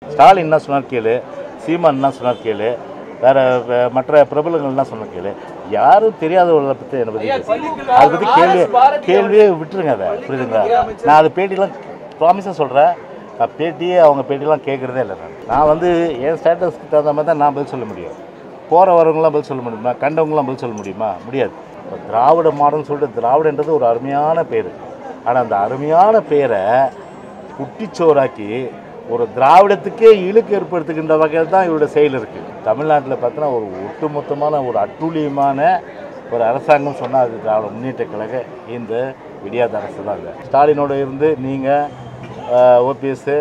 ஸ்டாலின் என்ன சொன்னார் கேளு சீமான் என்ன சொன்னார் கேளு வேற வே- மற்ற பிரபலங்கள் என்ன சொன்னார் கேளு யாரும் தெரியாதவர்களை பற்றி என்னை பற்றி பேசு. அதை பற்றி கேள்வி கேள்வியே விட்டுருங்க அதை புரியுதுங்களா நான் அது பேட்டிலாம் ப்ராமிஸாக சொல்கிறேன் நான் பேட்டியே அவங்க பேட்டிலாம் கேட்குறதே இல்லை நான் நான் வந்து என் ஸ்டேட்டஸ்க்கு தகுந்த மாதிரி தான் நான் பதில் சொல்ல முடியும் போகிற வரவங்களாம் பதில் சொல்ல முடியுமா கண்டவங்களாம் பதில் சொல்ல முடியுமா முடியாது இப்போ திராவிட மாடல்னு சொல்லிட்டு திராவிடன்றது ஒரு அருமையான பேர் ஆனால் அந்த அருமையான பேரை குட்டிச்சோறாக்கி ஒரு திராவிடத்துக்கே இழுக்கு ஏற்படுத்துகின்ற வகையில் தான் இவருடைய செயல் இருக்குது தமிழ்நாட்டில் பார்த்தோன்னா ஒரு ஒட்டுமொத்தமான ஒரு அட்டூழியமான ஒரு அரசாங்கம் சொன்னால் அது திராவிட முன்னேற்ற கழக இந்த விடியாத அரசு தான் இது ஸ்டாலினோட இருந்து நீங்கள் ஓபிஎஸ்ஸு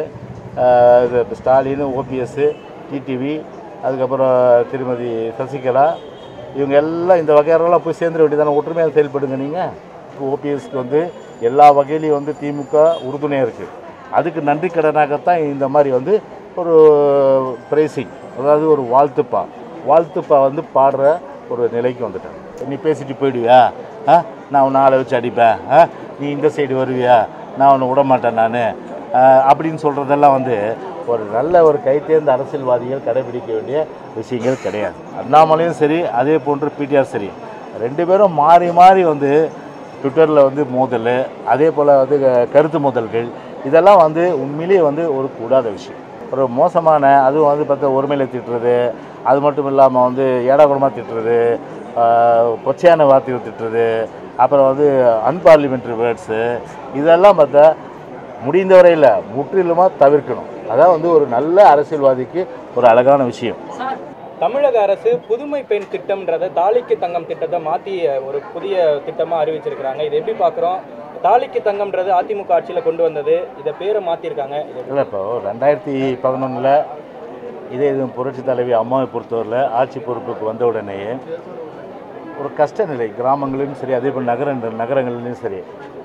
ஸ்டாலின் ஓபிஎஸ்ஸு டிடிவி அதுக்கப்புறம் திருமதி சசிகலா இவங்க எல்லாம் இந்த வகையாரெல்லாம் போய் சேர்ந்துட வேண்டியதானே ஒற்றுமையாக செயல்படுங்க நீங்கள் ஓபிஎஸ்க்கு வந்து எல்லா வகையிலையும் வந்து திமுக உறுதுணையாக இருக்குது அதுக்கு நன்றி கடனாகத்தான் இந்த மாதிரி வந்து ஒரு பிரைசிங் அதாவது ஒரு வாழ்த்துப்பா வாழ்த்துப்பா வந்து பாடுற ஒரு நிலைக்கு வந்துட்டேன் நீ பேசிட்டு போயிடுவியா ஆ நான் உன்னை ஆளை வச்சு அடிப்பேன் ஆ நீ இந்த சைடு வருவியா நான் உன்னை விட மாட்டேன் நான் அப்படின்னு சொல்கிறதெல்லாம் வந்து ஒரு நல்ல ஒரு கைத்தேர்ந்த அரசியல்வாதிகள் கடைபிடிக்க வேண்டிய விஷயங்கள் கிடையாது அண்ணாமலையும் சரி அதே போன்று பிடிஆர் சரி ரெண்டு பேரும் மாறி மாறி வந்து ட்விட்டரில் வந்து மோதல் அதே போல் வந்து க- கருத்து மோதல்கள் இதெல்லாம் வந்து உண்மையிலேயே வந்து ஒரு கூடாத விஷயம் ஒரு மோசமான அதுவும் வந்து பார்த்தா ஒருமையில திட்டுறது அது மட்டும் இல்லாமல் வந்து ஏடாகுடமாக திட்டுறது ஆஹ், கொச்சையான வார்த்தைகள் திட்டுறது அப்புறம் வந்து அன்பார்லிமெண்ட்ரி வேர்ட்ஸு இதெல்லாம் பார்த்தா முடிந்த வரையில் முற்றிலுமாக தவிர்க்கணும் அதான் வந்து ஒரு நல்ல அரசியல்வாதிக்கு ஒரு அழகான விஷயம் தமிழக அரசு புதுமை பெண் திட்டம்ன்றத தாலிக்கு தங்கம் திட்டத்தை மாற்றி ஒரு புதிய திட்டமாக அறிவிச்சிருக்கிறாங்க இதை எப்படி பார்க்குறோம் தாலிக்கு தங்கம்ன்றது அதிமுக ஆட்சியில் கொண்டு வந்தது இதை பேரை மாற்றிருக்காங்க இது இல்லை இப்போ ரெண்டாயிரத்தி பதினொன்றில் இதே இது புரட்சி தலைவி அம்மாவை பொறுத்தவரையில் ஆட்சி பொறுப்புக்கு வந்த உடனேயே ஒரு கஷ்ட நிலை கிராமங்களிலும் சரி அதே போல் நகர நகரங்களிலும் சரி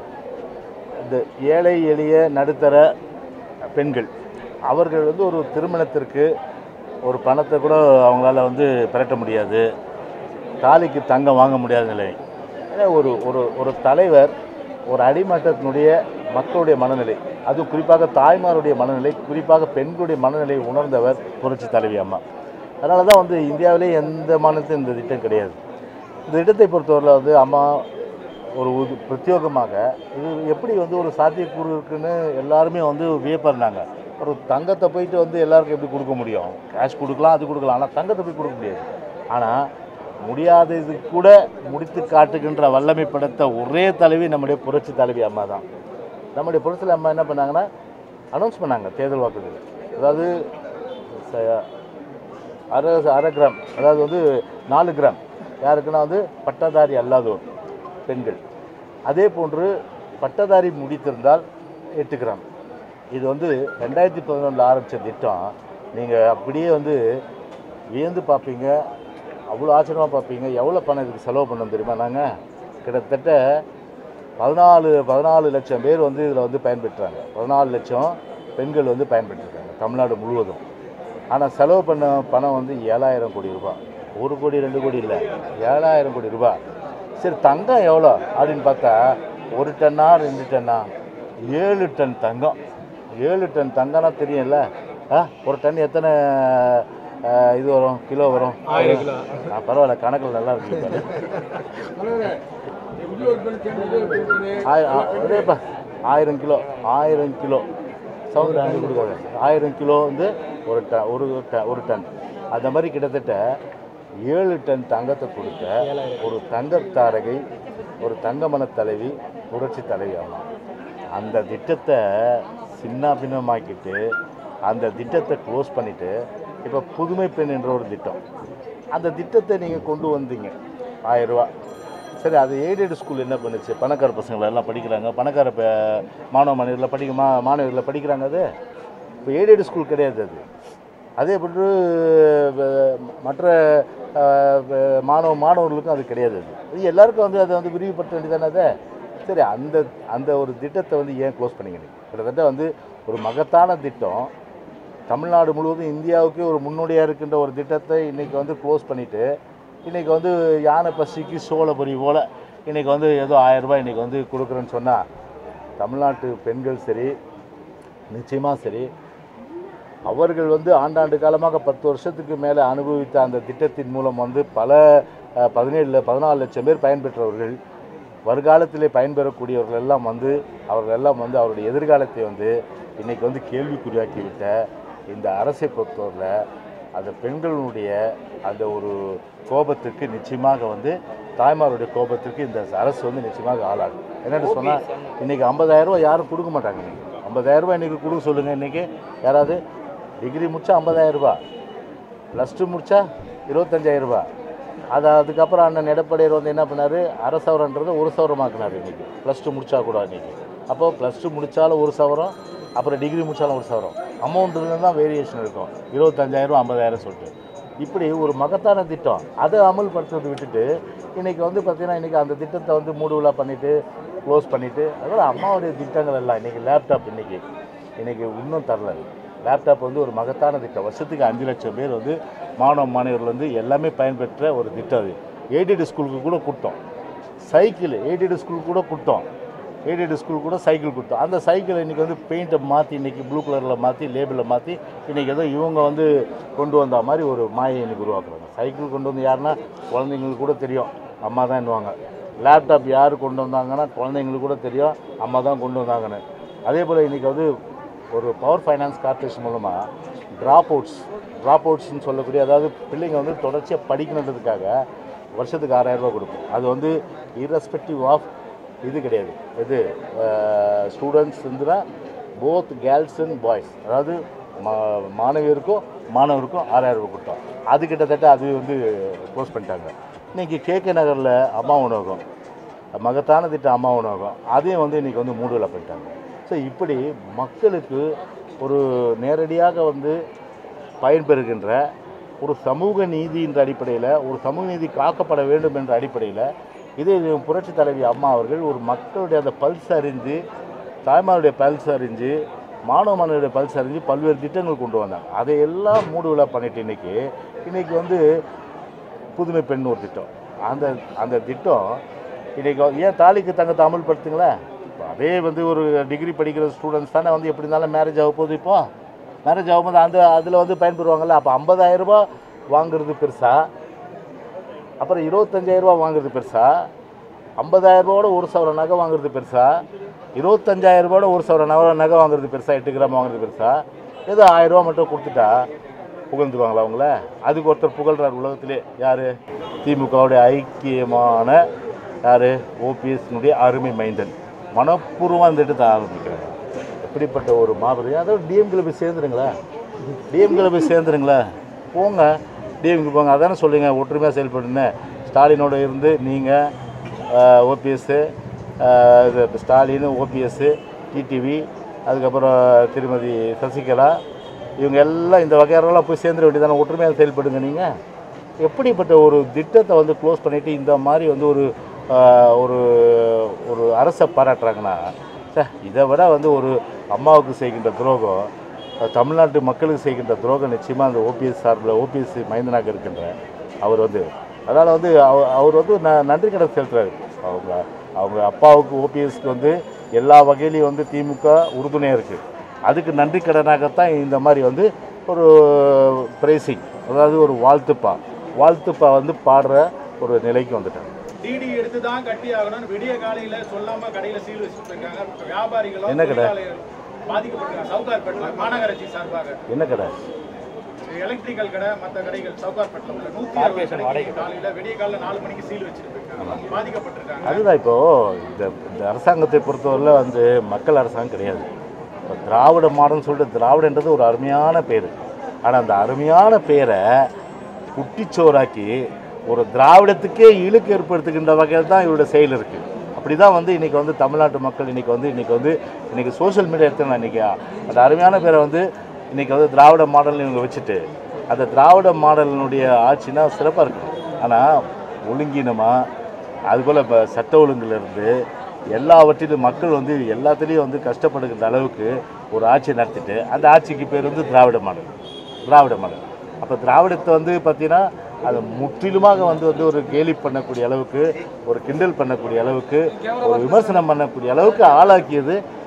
இந்த ஏழை எளிய நடுத்தர பெண்கள் அவர்கள் வந்து ஒரு திருமணத்திற்கு ஒரு பணத்தை கூட அவங்களால வந்து திரட்ட முடியாது தாலிக்கு தங்கம் வாங்க முடியாத நிலை ஏன்னா ஒரு ஒரு ஒரு தலைவர் ஒரு அடிமட்டத்தினுடைய மக்களுடைய மனநிலை அதுவும் குறிப்பாக தாய்மாருடைய மனநிலை குறிப்பாக பெண்களுடைய மனநிலையை உணர்ந்தவர் புரட்சி தலைவி அம்மா அதனால தான் வந்து இந்தியாவிலே எந்த மாநிலத்திலும் இந்த திட்டம் கிடையாது இந்த திட்டத்தை பொறுத்தவரையில் வந்து அம்மா ஒரு உது பிரத்யேகமாக இது எப்படி வந்து ஒரு சாத்தியக்கூறு இருக்குன்னு எல்லாருமே வந்து வியப்படுறாங்க ஒரு தங்கத்தை போயிட்டு வந்து எல்லாருக்கும் எப்படி கொடுக்க முடியும் கேஷ் கொடுக்கலாம் அது கொடுக்கலாம் ஆனால் தங்கத்தை போய் கொடுக்க முடியாது ஆனால் முடியாதது கூட முடித்து காட்டுகின்ற வல்லமை படைத்த ஒரே தலைவி நம்முடைய புரட்சி தலைவி அம்மா தான் நம்முடைய புரட்சி தலைவி அம்மா என்ன பண்ணாங்கன்னா அனௌன்ஸ் பண்ணாங்க தேர்தல் வாக்குறுதி அதாவது ச- அரை அரை கிராம் அதாவது வந்து நாலு கிராம் யாருக்குன்னா வந்து பட்டதாரி அல்லாதோர் பெண்கள் அதே போன்று பட்டதாரி முடித்திருந்தால் எட்டு கிராம் இது வந்து ரெண்டாயிரத்தி பதினொன்றில் ஆரம்பித்த திட்டம் நீங்கள் அப்படியே வந்து வியந்து பார்ப்பீங்க அவ்வளோ ஆச்சரியமாக பார்ப்பீங்க எவ்வளோ பணம் இதுக்கு செலவு பண்ணோம் தெரியுமா நாங்கள் கிட்டத்தட்ட பதினாலு பதினாலு லட்சம் பேர் வந்து இதில் வந்து பயன்பெற்றாங்க பதினாலு லட்சம் பெண்கள் வந்து பயன்பெற்றிருக்காங்க தமிழ்நாடு முழுவதும் ஆனால் செலவு பண்ண பணம் வந்து ஏழாயிரம் கோடி ரூபாய் ஒரு கோடி ரெண்டு கோடி இல்லை ஏழாயிரம் கோடி ரூபாய் சரி தங்கம் எவ்வளோ அப்படின்னு பார்த்தா ஒரு டன்னா ரெண்டு டன்னா ஏழு டன் தங்கம் ஏழு டன் தங்கம்னா தெரியும்ல ஆ ஒரு டன் எத்தனை ஆ, இது வரும் கிலோ வரும் ஆயிரம் கிலோ. ஆ, பரவாயில்ல கணக்கில் நல்லா இருக்கு பாரு. ஆயிரம் ஆ, அதேப்பா ஆயிரம் கிலோ ஆயிரம் கிலோ சவுண்ட் வாங்கி கொடுக்காங்க ஆயிரம் கிலோ வந்து ஒரு டன் ஒரு டன் ஒரு டன் அந்த மாதிரி கிட்டத்தட்ட ஏழு டன் தங்கத்தை கொடுத்த ஒரு தங்கத்தாரகை ஒரு தங்கமன தலைவி புரட்சி தலைவி ஆகலாம் அந்த திட்டத்தை சின்ன பின்னமாக்கிட்டு அந்த திட்டத்தை க்ளோஸ் பண்ணிவிட்டு இப்போ புதுமை பெண் என்ற ஒரு திட்டம் அந்த திட்டத்தை நீங்கள் கொண்டு வந்தீங்க ஆயிரம் ரூபா சரி அது எய்டட் ஸ்கூல் என்ன பண்ணுச்சு பணக்கார பசங்களை எல்லாம் படிக்கிறாங்க பணக்கார ப மாணவ மாணவர்களில் படிக்க மா மாணவர்களில் படிக்கிறாங்க அது இப்போ எய்டட் ஸ்கூல் கிடையாது அது அதே போன்று வ- மற்ற அஹ், வ- மாணவ மாணவர்களுக்கும் அது கிடையாது அது இது எல்லாருக்கும் வந்து அதை வந்து விரிவுபடுத்த வேண்டியதானே அதை சரி அந்த அந்த ஒரு திட்டத்தை வந்து ஏன் க்ளோஸ் பண்ணீங்க நீங்க? கிட்டத்தட்ட வந்து ஒரு மகத்தான திட்டம் தமிழ்நாடு முழுவதும் இந்தியாவுக்கே ஒரு முன்னோடியாக இருக்கின்ற ஒரு திட்டத்தை இன்றைக்கி வந்து க்ளோஸ் பண்ணிவிட்டு இன்றைக்கி வந்து யானை பசிக்கு சோளபொரி போல் இன்றைக்கி வந்து ஏதோ ஆயிரம் ரூபாய் இன்றைக்கி வந்து கொடுக்குறேன்னு சொன்னால் தமிழ்நாட்டு பெண்கள் சரி நிச்சயமாக சரி அவர்கள் வந்து ஆண்டாண்டு காலமாக பத்து வருஷத்துக்கு மேலே அனுபவித்த அந்த திட்டத்தின் மூலம் வந்து பல அஹ், பதினேழு பதினாலு லட்சம் பேர் பயன்பெற்றவர்கள் வருங்காலத்திலே பயன்பெறக்கூடியவர்கள் எல்லாம் வந்து அவர்கள் எல்லாம் வந்து அவருடைய எதிர்காலத்தை வந்து இன்னைக்கு வந்து கேள்விக்குறியாக்கி விட்ட இந்த அரசை பொறுத்தவரையில் அந்த பெண்களுடைய அந்த ஒரு கோபத்துக்கு நிச்சயமாக வந்து தாய்மாருடைய கோபத்துக்கு இந்த அரசு வந்து நிச்சயமாக ஆளாகும் என்னென்னு சொன்னால் இன்றைக்கி ஐம்பதாயிரரூவா யாரும் கொடுக்க மாட்டாங்க இன்றைக்கி ஐம்பதாயிரரூபா இன்றைக்கி கொடுக்க சொல்லுங்கள் இன்றைக்கி யாராவது டிகிரி முடித்தா ஐம்பதாயிரரூபா ப்ளஸ் டூ முடித்தா இருபத்தஞ்சாயிரரூபா அது அதுக்கப்புறம் அண்ணன் எடப்பாடியார் வந்து என்ன பண்ணார் அரை சவரன்றதை ஒரு சவரமாக்குனார் இன்றைக்கி ப்ளஸ் டூ முடிச்சா கூட இன்றைக்கி அப்போ ப்ளஸ் டூ முடித்தாலும் ஒரு சவரம் அப்புறம் டிகிரி முடித்தாலும் ஒரு சவரம் அமௌண்ட்டுல தான் வேரியேஷன் இருக்கும் இருபத்தஞ்சாயிரம் ஐம்பதாயிரம் சொல்லிட்டு இப்படி ஒரு மகத்தான திட்டம் அதை அமல்படுத்துறதை விட்டுட்டு இன்றைக்கி வந்து பார்த்திங்கன்னா இன்றைக்கி அந்த திட்டத்தை வந்து மூடுவிழா பண்ணிவிட்டு க்ளோஸ் பண்ணிவிட்டு அதோட அம்மாவுடைய திட்டங்கள் எல்லாம் இன்றைக்கி லேப்டாப் இன்றைக்கி இன்றைக்கி இன்னும் தரல லேப்டாப் வந்து ஒரு மகத்தான திட்டம் வருஷத்துக்கு அஞ்சு லட்சம் பேர் வந்து மாணவ மாணவர்கள் வந்து எல்லாமே பயன்பெற்ற ஒரு திட்டம் அது எய்டட் ஸ்கூலுக்கு கூட கொடுத்தோம் சைக்கிள் எய்டட் ஸ்கூலுக்கு கூட கொடுத்தோம் எய்டட் ஸ்கூல் கூட சைக்கிள் கொடுத்தோம் அந்த சைக்கிளை இன்றைக்கி வந்து பெயிண்ட்டை மாற்றி இன்றைக்கி ப்ளூ கலரில் மாற்றி லேபிளில் மாற்றி இன்றைக்கி ஏதோ இவங்க வந்து கொண்டு வந்த மாதிரி ஒரு மாயை இன்றைக்கி உருவாக்குறாங்க சைக்கிள் கொண்டு வந்து யாருன்னா குழந்தைங்களுக்கு கூட தெரியும் அம்மா தான் என்னவாங்க லேப்டாப் யார் கொண்டு வந்தாங்கன்னா குழந்தைங்களுக்கு கூட தெரியும் அம்மா தான் கொண்டு வந்தாங்கன்னு அதே போல் இன்றைக்கி வந்து ஒரு பவர் ஃபைனான்ஸ் கார்பரேஷன் மூலமாக ட்ராப் அவுட்ஸ் ட்ராப் அவுட்ஸ்னு சொல்லக்கூடிய அதாவது பிள்ளைங்க வந்து தொடர்ச்சியாக படிக்கணுன்றதுக்காக வருஷத்துக்கு ஆறாயிரம் ரூபாய் கொடுப்போம் அது வந்து irrespective ஆஃப் இது கிடையாது இது ஸ்டூடெண்ட்ஸ் வந்துன்னா போத் கேர்ள்ஸ் அண்ட் பாய்ஸ் அதாவது மா மாணவியருக்கும் மாணவருக்கும் ஆறாயிரம் ரூபாய் கொடுத்தோம் அது கிட்டத்தட்ட அது வந்து க்ளோஸ் பண்ணிட்டாங்க இன்றைக்கி கேகே நகரில் அம்மா உணவகம் மகத்தான திட்டம் அம்மா உணவகம் அதையும் வந்து இன்றைக்கி வந்து மூடுதலை பண்ணிட்டாங்க ஸோ இப்படி மக்களுக்கு ஒரு நேரடியாக வந்து பயன்பெறுகின்ற ஒரு சமூக நீதி என்ற அடிப்படையில் ஒரு சமூக நீதி காக்கப்பட வேண்டும் என்ற அடிப்படையில் இதே இது புரட்சி தலைவி அம்மா அவர்கள் ஒரு மக்களுடைய அந்த பல்ஸ் அறிஞ்சு தாய்மாருடைய பல்ஸ் அறிஞ்சு மாணவ மாணவருடைய பல்ஸ் அறிஞ்சு பல்வேறு திட்டங்கள் கொண்டு வந்தாங்க அதையெல்லாம் மூடு விழா பண்ணிட்டு இன்னைக்கு இன்னைக்கு வந்து புதுமை பெண் ஒரு திட்டம் அந்த அந்த திட்டம் இன்றைக்கி ஏன் தாலிக்கு தங்கத்தை அமல்படுத்துங்களேன் இப்போ அதே வந்து ஒரு டிகிரி படிக்கிற ஸ்டூடெண்ட்ஸ் தானே வந்து எப்படி இருந்தாலும் மேரேஜ் ஆக போகுது இப்போ மேரேஜ் ஆகும்போது அந்த அதில் வந்து பயன்பெறுவாங்கல்ல அப்போ ஐம்பதாயிரம் ரூபாய் வாங்குறது பெருசா அப்புறம் இருபத்தஞ்சாயிரம் ரூபாய் வாங்குறது பெருசா ஐம்பதாயிரம் ரூபாயோட ஒரு சவர நகை வாங்குறது பெருசா இருபத்தஞ்சாயிரம் ரூபாயோட ஒரு சவர நகை நகை வாங்குறது பெருசா எட்டு கிராம் வாங்குறது பெருசா ஏதோ ஆயிரம் ரூபா மட்டும் கொடுத்துட்டா புகழ்ந்துருவாங்களா அவங்கள அதுக்கு ஒருத்தர் புகழ்றார் உலகத்திலே யார் திமுகவுடைய ஐக்கியமான யார் ஓபிஎஸ்னுடைய அருமை மைந்தன் மனப்பூர்வமாக அந்த திட்டத்தை ஆரம்பிக்கிறாங்க எப்படிப்பட்ட ஒரு மாபெரும் அதாவது டிஎம்கில் போய் சேர்ந்துருங்களா டிஎம்கில் போய் சேர்ந்துருங்களா போங்க டிஎம்கே போங்க அதானே சொல்லுங்க ஒற்றுமையாக செயல்படுன்னு ஸ்டாலினோட இருந்து நீங்கள் ஓபிஎஸ்ஸு ஸ்டாலின் ஓபிஎஸ்ஸு டிடிவி அதுக்கப்புறம் திருமதி சசிகலா இவங்க எல்லாம் இந்த வகையாரெல்லாம் போய் சேர்ந்துட வேண்டியதானே ஒற்றுமையாக செயல்படுங்க நீங்கள் எப்படிப்பட்ட ஒரு திட்டத்தை வந்து க்ளோஸ் பண்ணிவிட்டு இந்த மாதிரி வந்து ஒரு ஆஹ், ஒரு ஒரு அரசை பாராட்டுறாங்கன்னா ச்சே, இதை விட வந்து ஒரு அம்மாவுக்கு செய்கின்ற துரோகம் அஹ், தமிழ்நாட்டு மக்களுக்கு செய்கின்ற துரோகம் நிச்சயமாக அந்த ஓபிஎஸ் சார்பில் ஓபிஎஸ் மைந்தனாக இருக்கின்ற அவர் வந்து அதனால் வந்து அவ- அவர் வந்து ந நன்றி கடன் செலுத்துறாரு அவங்க அவங்க அப்பாவுக்கு ஓபிஎஸ்க்கு வந்து எல்லா வகையிலையும் வந்து திமுக உறுதுணையாக இருக்குது அதுக்கு நன்றி கடனாகத்தான் இந்த மாதிரி வந்து ஒரு பிரைசிங் அதாவது ஒரு வாழ்த்துப்பா வாழ்த்துப்பா வந்து பாடுற ஒரு நிலைக்கு வந்துட்டாங்க டிடி எடுத்து தான் கட்டி ஆகணும்னு விடிய காலையில சொல்லாம கடையில சீல் வச்சுட்டு இருக்காங்க வியாபாரிகளும் என்ன கடை? தொழிலாளர்களும் பாதிக்கப்பட்டிருக்காங்க சவுகார்பேட்டில் மாநகராட்சி சார்பாக என்ன கடை எலக்ட்ரிக்கல் கடை மற்ற கடைகள் சவுகார்பேட்டில் உள்ள நூத்தி அறுபது கார்ப்பரேஷன் வாடகை கடைக்கு காலையில விடிய காலையில நாலு மணிக்கு சீல் வச்சுட்டு இருக்காங்க பாதிக்கப்பட்டிருக்காங்க அதுதான் இப்போது இந்த இந்த அரசாங்கத்தை பொறுத்தவரையில் வந்து மக்கள் அரசாங்கம் கிடையாது இப்போ திராவிட மாடல்னு சொல்லிட்டு திராவிடன்றது ஒரு அருமையான பேர் ஆனால் அந்த அருமையான பேரை குட்டிச்சோறாக்கி ஒரு திராவிடத்துக்கே இழுக்கு ஏற்படுத்துகின்ற வகையில் தான் இவருடைய செயல் இருக்குது அப்படி தான் வந்து இன்றைக்கி வந்து தமிழ்நாட்டு மக்கள் இன்றைக்கி வந்து இன்றைக்கி வந்து இன்றைக்கி சோஷியல் மீடியா எடுத்துனா இன்றைக்கி அந்த அருமையான பேரை வந்து இன்றைக்கி வந்து திராவிட மாடல்னு இவங்க வச்சுட்டு அந்த திராவிட மாடலினுடைய ஆட்சினா சிறப்பாக இருக்கும் ஆனால் ஒழுங்கீனமாக அதுபோல் இப்போ சட்ட ஒழுங்குலேருந்து எல்லாவற்றிலும் மக்கள் வந்து எல்லாத்துலேயும் வந்து கஷ்டப்படுகிற அளவுக்கு ஒரு ஆட்சி நடத்திட்டு அந்த ஆட்சிக்கு பேர் வந்து திராவிட மாடல் திராவிட மாடல் அப்போ திராவிடத்தை வந்து பார்த்தீங்கன்னா அதை முற்றிலுமாக வந்து வந்து ஒரு கேலி பண்ணக்கூடிய அளவுக்கு ஒரு கிண்டல் பண்ணக்கூடிய அளவுக்கு ஒரு விமர்சனம் பண்ணக்கூடிய அளவுக்கு ஆளாக்கியது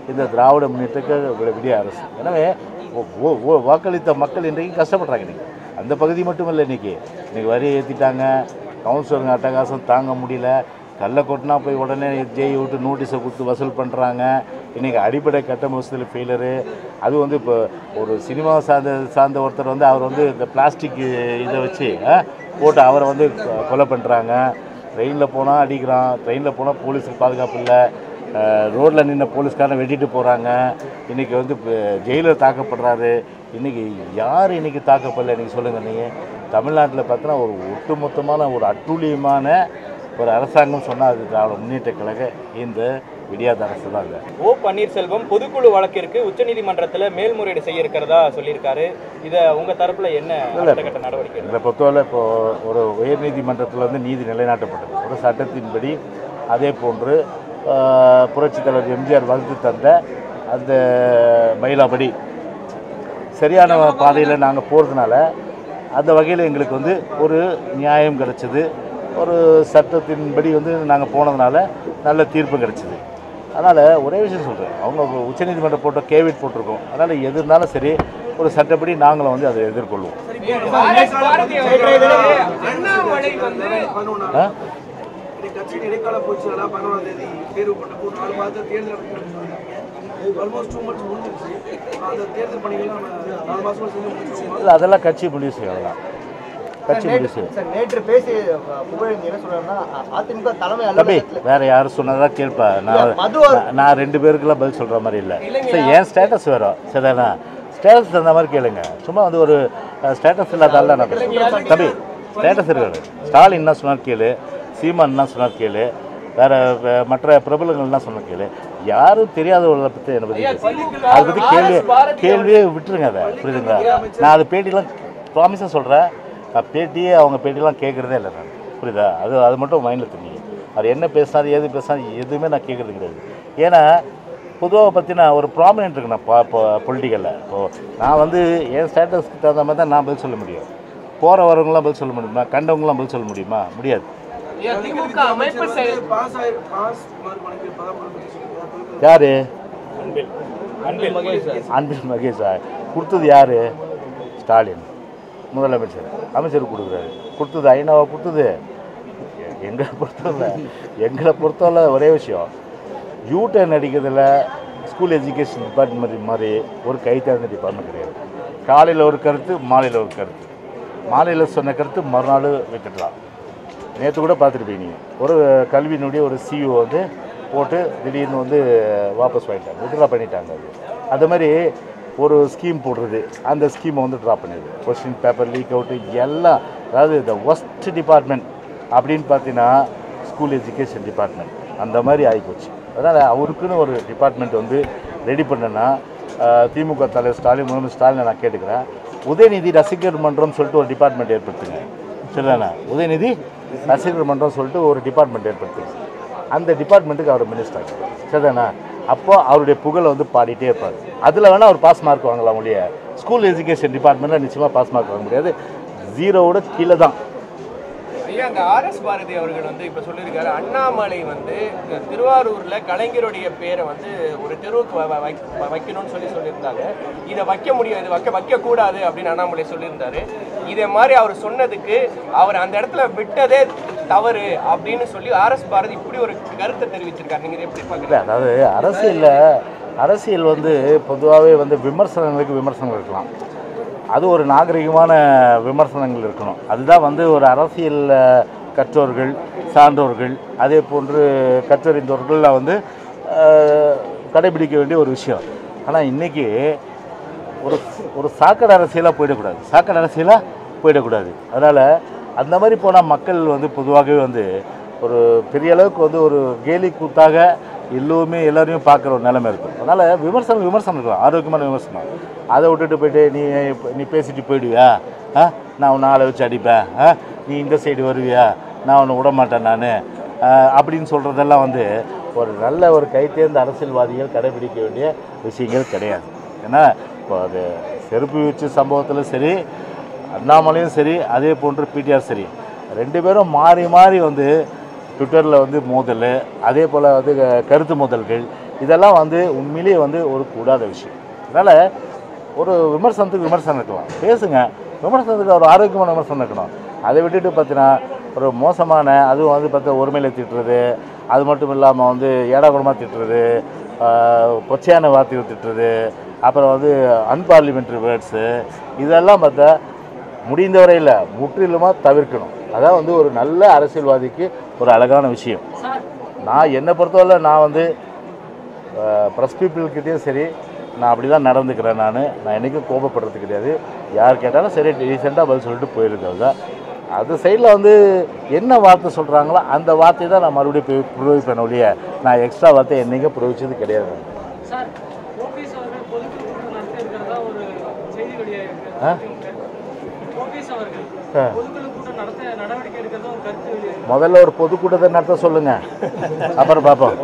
இந்த திராவிட முன்னேற்ற வி- விடிய அரசு எனவே ஒ- ஒ- ஒ- வாக்களித்த மக்கள் இன்றைக்கு கஷ்டப்படுறாங்க இன்றைக்கி அந்த பகுதி மட்டும் இல்லை இன்றைக்கி இன்றைக்கி வரி ஏற்றிட்டாங்க கவுன்சிலருங்க அட்டகாசம் தாங்க முடியல கல்லை கொட்டினா போய் உடனே ஜெய் விட்டு நோட்டீஸை கொடுத்து வசூல் பண்ணுறாங்க இன்றைக்கி அடிப்படை கட்டண வசதியில் ஃபெயிலரு அது வந்து இப்போ ஒரு சினிமா சார்ந்த சார்ந்த ஒருத்தர் வந்து அவர் வந்து இந்த பிளாஸ்டிக் இதை வச்சு ஆ, போட்டு அவரை வந்து கொ- கொலை பண்ணுறாங்க ட்ரெயினில் போனால் அடிக்கிறான் ட்ரெயினில் போனால் போலீஸுக்கு பாதுகாப்பு இல்லை ரோட்டில் நின்ன போலீஸ்காரனை வெட்டிட்டு போகிறாங்க இன்றைக்கி வந்து ஜெயிலர் தாக்கப்படுறாரு இன்றைக்கி யார் இன்றைக்கி தாக்கப்படல இன்றைக்கி சொல்லுங்கள் நீங்கள் தமிழ்நாட்டில் பார்த்தோன்னா ஒரு ஒட்டுமொத்தமான ஒரு அட்டூழியமான ஒரு அரசாங்கம் சொன்னால் அது திராவிட முன்னேற்ற கழக இந்த விடியாத அரசு தான் அது ஓ பன்னீர்செல்வம் பொதுக்குழு வழக்கிற்கு உச்சநீதிமன்றத்தில் மேல்முறையீடு செய்ய இருக்கிறதா சொல்லியிருக்காரு இதை உங்க தரப்புல என்ன அடுத்த கட்ட நடவடிக்கை இதை பொறுத்தவரை இப்போ ஒரு உயர்நீதிமன்றத்தில் வந்து நீதி நிலைநாட்டப்பட்டது ஒரு சட்டத்தின்படி அதே போன்று ஆஹ், புரட்சித் தலைவர் எம்ஜிஆர் வகுத்து தந்த அந்த மயிலாபடி சரியான பாதையில் நாங்கள் போகிறதுனால அந்த வகையில் எங்களுக்கு வந்து ஒரு நியாயம் கிடைச்சிது ஒரு சட்டத்தின்படி வந்து நாங்கள் போனதுனால நல்ல தீர்ப்பு கிடைச்சிது அதனால் ஒரே விஷயம் சொல்கிறேன் அவங்க உச்சநீதிமன்றம் போட்ட கேவிட் போட்டிருக்கோம் அதனால் எது இருந்தாலும் சரி ஒரு சட்டப்படி நாங்களும் வந்து அதை எதிர்கொள்வோம் அண்ணாமலை வந்து ஆ இன்னைக்கு கட்சியின் இடைக்கால பொதுச்செயலாளர் பதினோராம் தேதி தேர்வு பண்ணப்போ ஒரு நாலு மாதத்தில் தேர்தல் நடக்கணும் ஆல்மோஸ்ட் டூ மந்த்ஸ் முடிஞ்சிருச்சு அந்த தேர்தல் பணிகள் நம்ம நாலு மாசமா செஞ்சு முடிச்சிருக்கோம் இல்லை அதெல்லாம் கட்சி முடிவு செய்யலாம் கட்சி முடிவு செய்யும் சார் நேற்று பேசி அஹ், புகழேந்தி என்ன சொல்றாருன்னா அ- அதிமுக தலைமை தம்பி அலுவலகத்தில் வேற யாரும் சொன்னதா கேட்பா நான் மது நான்- நான் ரெண்டு பேருக்குலாம் பதில் சொல்ற மாதிரி இல்லை சரி என் ஸ்டேட்டஸ் வேறும் சரிதானா ஸ்டேட்டஸ் தகுந்த மாதிரி கேளுங்க சும்மா வந்து ஒரு ஸ்டேட்டஸ் இல்லாத ஆள் நான் பேசுறேன். தம்பி ஸ்டேட்டஸ் இருக்காது ஸ்டாலின் என்ன சொன்னார் கேளு சீமான் என்ன சொன்னார் கேளு வேற வே- மற்ற பிரபலங்கள் என்ன சொன்ன கேளு யாரும் தெரியாதவர்களை பற்றி என்னை பற்றி பேசு. அதை பற்றி கேள்வி கேள்வியே விட்டுருங்க அதை புரியுதுங்களா நான் அது பேட்டிலாம் ப்ராமிஸாக சொல்கிறேன் நான் பேட்டியே அவங்க பேட்டிலாம் கேட்குறதே இல்லை நான் புரியுதா அது அது மட்டும் மைண்டில் தெரியும் அவர் என்ன பேசினார் ஏது பேசினார் எதுவுமே நான் கேட்குறது கிடையாது ஏன்னா பொதுவாக பார்த்தீங்கன்னா ஒரு ப்ராமினென்ட் இருக்கு நான் இப்போ பொலிட்டிக்கலில் இப்போது நான் வந்து என் ஸ்டேட்டஸ்க்கு தகுந்த மாதிரி தான் நான் பதில் சொல்ல முடியும் போகிற வரவங்களாம் பதில் சொல்ல முடியுமா கண்டவங்களாம் பதில் சொல்ல முடியுமா முடியாது திமுக அமைப்பு செயல் பாஸ் ஆயி பாஸ் மார்க் வழங்கி பதம் சொல்லுங்க யார் அன்பில் அன்பில் மகேஷ் அன்பில் மகேஷா கொடுத்தது யார் ஸ்டாலின் முதலமைச்சர் அமைச்சர் கொடுக்குறாரு கொடுத்தது ஐநாவை கொடுத்தது எ- எங்களை பொறுத்தவரை எங்களை பொறுத்தவரை ஒரே விஷயம் யூடர்ன் அடிக்கிறதுல ஸ்கூல் எஜுகேஷன் டிபார்ட்மெண்ட் மாதிரி ஒரு கைத்தாந்த டிபார்ட்மெண்ட் கிடையாது காலையில் ஒரு கருத்து மாலையில் ஒரு கருத்து மாலையில் சொன்ன கருத்து மறுநாள் விட்டுடலாம் நேற்று கூட பார்த்துருப்பீங்க நீங்கள் ஒரு கல்வியினுடைய ஒரு சிஇஓ வந்து போட்டு திடீர்னு வந்து வாபஸ் வாங்கிட்டாங்க வித்ட்ரா பண்ணிட்டாங்க அது அந்த மாதிரி ஒரு ஸ்கீம் போடுறது அந்த ஸ்கீமை வந்து ட்ரா பண்ணிடுது கொஸ்டின் பேப்பர் லீக் அவுட்டு எல்லாம் அதாவது இந்த ஒஸ்ட் டிபார்ட்மெண்ட் அப்படின்னு பார்த்தீங்கன்னா ஸ்கூல் எஜுகேஷன் டிபார்ட்மெண்ட் அந்த மாதிரி ஆகிப்போச்சு அதனால் அவருக்குன்னு ஒரு டிபார்ட்மெண்ட் வந்து ரெடி பண்ணனா ஆஹ், திமுக தலைவர் ஸ்டாலின் முதலமைச்சர் ஸ்டாலினை நான் கேட்டுக்கிறேன் உதயநிதி ரசிகர் மன்றம் சொல்லிட்டு ஒரு டிபார்ட்மெண்ட் ஏற்படுத்துங்க சரிதானே உதயநிதி ரசிகர் மன்றம் சொல்லிட்டு ஒரு டிபார்ட்மெண்ட் ஏற்படுத்துங்க அந்த டிபார்ட்மெண்ட்டுக்கு அவர் மினிஸ்டர் சரிதானே அப்போ அவருடைய புகழை வந்து பாடிட்டே இருப்பார் அதில் வேணால் அவர் பாஸ் மார்க் வாங்கலாம் ஒழிய ஸ்கூல் எஜுகேஷன் டிபார்ட்மெண்ட்டில் நிச்சயமாக பாஸ் மார்க் வாங்க முடியாது ஜீரோவோட கீழே தான் ஐயா அந்த ஆர்எஸ் பாரதி அவர்கள் வந்து இப்ப சொல்லியிருக்காரு அண்ணாமலை வந்து இந்த திருவாரூர்ல கலைஞருடைய பேரை வந்து ஒரு தெருவுக்கு வ- வ- வைக்க- வைக்கணும்னு சொல்லி சொல்லியிருந்தாங்க இதை வைக்க முடியும் இது வைக்க வைக்க கூடாது அப்படின்னு அண்ணாமலை சொல்லியிருந்தாரு இதே மாதிரி அவர் சொன்னதுக்கு அவர் அந்த இடத்துல விட்டதே தவறு அப்படின்னு சொல்லி ஆர்எஸ் பாரதி இப்படி ஒரு கருத்தை தெரிவிச்சிருக்காரு நீங்க இதை எப்படி இல்லை பாக்குறீங்க அதாவது அரசியலில் அரசியல் வந்து பொதுவாகவே வந்து விமர்சனங்களுக்கு விமர்சனம் இருக்கலாம் அது ஒரு நாகரிகமான விமர்சனங்கள் இருக்கணும் அதுதான் வந்து ஒரு அரசியல் அஹ், கற்றோர்கள் சான்றோர்கள் அதே போன்று கற்றறிந்தவர்கள் வந்து அஹ், கடைபிடிக்க வேண்டிய ஒரு விஷயம் ஆனால் இன்றைக்கி ஒரு ஒரு சாக்கடை அரசியலாக போயிடக்கூடாது சாக்கடை அரசியலாக போயிடக்கூடாது அதனால் அந்த மாதிரி போனால் மக்கள் வந்து பொதுவாகவே வந்து ஒரு பெரிய அளவுக்கு வந்து ஒரு கேலி கூத்தாக எல்லோருமே எல்லாரையும் பார்க்குற ஒரு நிலைமை இருக்கும் அதனால் விமர்சனம் விமர்சனம் இருக்கலாம் ஆரோக்கியமான விமர்சனம் அதை விட்டுட்டு போயிட்டு நீ நீ பேசிட்டு போயிடுவியா ஆ நான் உன்னை ஆளை வச்சு அடிப்பேன் ஆ நீ இந்த சைடு வருவியா நான் உன்னை விட மாட்டேன் நான் அப்படின்னு சொல்கிறதெல்லாம் வந்து ஒரு நல்ல ஒரு கைத்தேர்ந்த அரசியல்வாதிகள் கடைபிடிக்க வேண்டிய விஷயங்கள் கிடையாது ஏன்னா இப்போ அது செருப்பு வச்சு சம்பவத்தில் சரி அண்ணாமலையும் சரி அதே போன்று பிடிஆர் சரி ரெண்டு பேரும் மாறி மாறி வந்து ட்விட்டரில் வந்து மோதல் அதே போல் வந்து க- கருத்து மோதல்கள் இதெல்லாம் வந்து உண்மையிலேயே வந்து ஒரு கூடாத விஷயம் அதனால் ஒரு விமர்சனத்துக்கு விமர்சனம் இருக்கலாம் பேசுங்க விமர்சனத்துக்கு ஒரு ஆரோக்கியமான விமர்சனம் இருக்கணும் அதை விட்டுட்டு பார்த்தீங்கன்னா ஒரு மோசமான அதுவும் வந்து பார்த்தா ஒருமையில் திட்டுறது அது மட்டும் இல்லாமல் வந்து ஏடாகுடமாக திட்டுறது ஆஹ், கொச்சையான வார்த்தைகள் திட்டுறது அப்புறம் வந்து அன்பார்லிமெண்ட்ரி வேர்ட்ஸு இதெல்லாம் பார்த்தா முடிந்த வரையில் முற்றிலுமாக தவிர்க்கணும் அதான் வந்து ஒரு நல்ல அரசியல்வாதிக்கு ஒரு அழகான விஷயம் நான் என்னை பொறுத்தவரை நான் வந்து ப்ரெஸ் பீப்புள்கிட்டயும் சரி நான் அப்படி தான் நடந்துக்கிறேன் நான் நான் என்றைக்கும் கோபப்படுறது கிடையாது யார் கேட்டாலும் சரி ரீசெண்டாக பதில் சொல்லிட்டு போயிருது தான் அது சைடில் வந்து என்ன வார்த்தை சொல்கிறாங்களோ அந்த வார்த்தையை தான் நான் மறுபடியும் புரோகிப்பேன் ஒழிய நான் எக்ஸ்ட்ரா வார்த்தை என்றைக்கும் புரோகிச்சது கிடையாது சார் ஓபிஎஸ் அவர்கள் பொதுக்குழு கூட்டம் நடத்த இருக்கிறதா ஒரு செய்தி வெளியாயிருக்கு ஆ? ஓபிஎஸ் அவர்கள் ஆ. பொதுக்குழு கூட்டம் நடத்த நடவடிக்கை எடுக்கிறதா ஒரு கருத்து வெளியாயிருக்கு முதல்ல ஒரு பொதுக்கூட்டத்தை நடத்த சொல்லுங்கள் அப்புறம் பார்ப்போம்